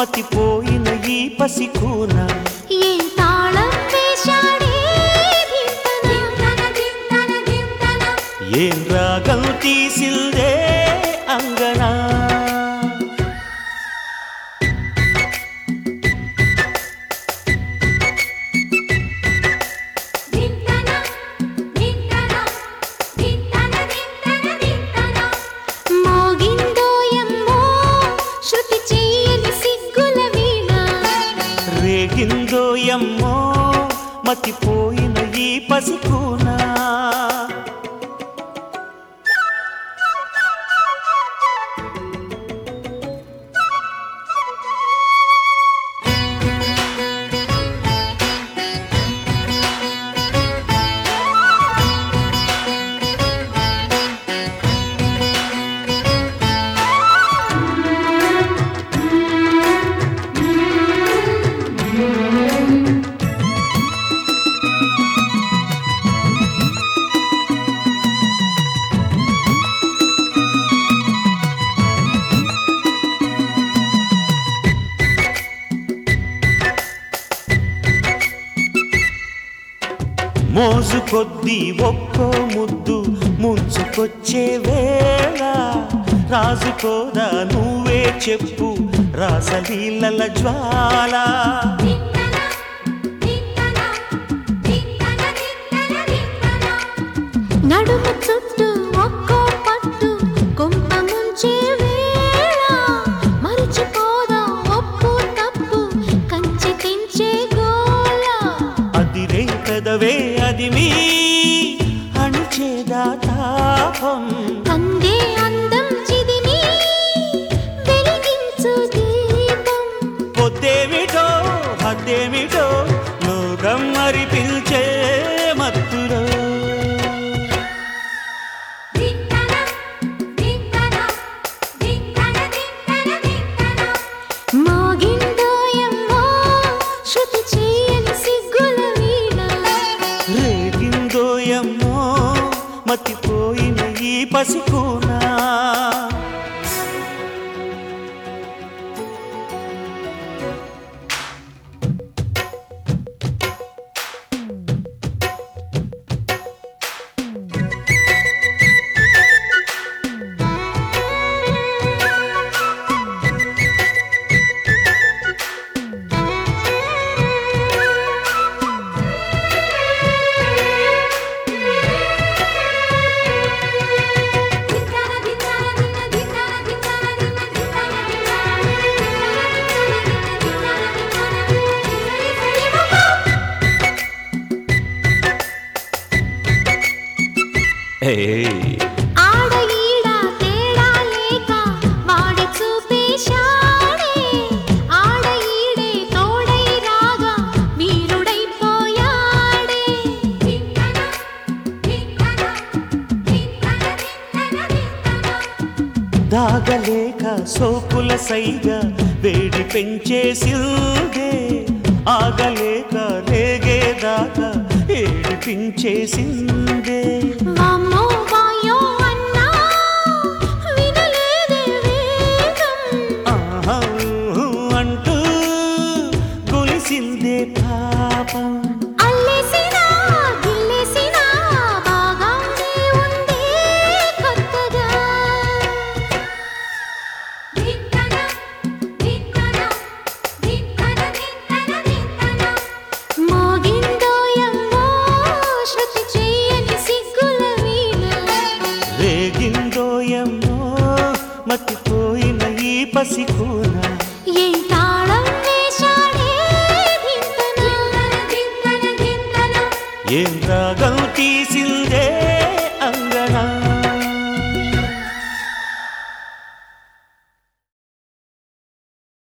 మతిపోయిన ఈ పసికూన ఏం తాళం వేశాడే దింతన ఏం రాగం తీసిందే అంగనా మోగిందోయమ్మో శృతి చెయ్యని సిగ్గుల వీణ రేగిందో ఎమ్మో మతిపోయిన ఈ పసికూన మోజు కొద్దీ ఒక్కో ముద్దు ముంచుకొచ్చే వేళ రాజుకోదా నువ్వే చెప్పు రాసలీలల జ్వాల నడుము చుట్టూ ఒక్కో పట్టు కొంప ముంచే వేళ మరిచిపోదా ఒప్పు తప్పు కంచి తెంచే గోల అదిరే పెదవే అది మీ అణిచేదా తాపం కందే అందం చిదిమి వెలిగించు దీపం పొద్దేమిటో హద్దేమిటో లోకం మరి పిలిచే మత్తులో మోగిందోయమ్మో శృతి చేయని సిగ్గుల వీణ రేగిందో ఎమ్మో మతిపోయిన ఈ పసికూనా ఏయ్ ఆడ ఈడ తేడా లేక వాడి చూపేశాడే ఆడ ఈడే తోడై రాగా వీరుడైపోయాడే దాగలేక సోకుల సైగా వేడి పెంచేసిందే ఆగలేక రేగేదాకా ఏడిపించేసిందే వామ్మో వాయో అన్నా వినలేదే వేగం ఆహా ఊహు అంటూ గులిసిందే పాపం అల్లేసినా గిల్లేసినా బాగానే ఉందే కొత్తగా మోగిందోయమ్మో శృతి చెయ్యని సిగ్గుల వీణ రేగిందో ఎమ్మో మతిపోయిన ఈ పసికూన ఏం తాళం వేశాడే దింతన ఏం రాగం తీసిందే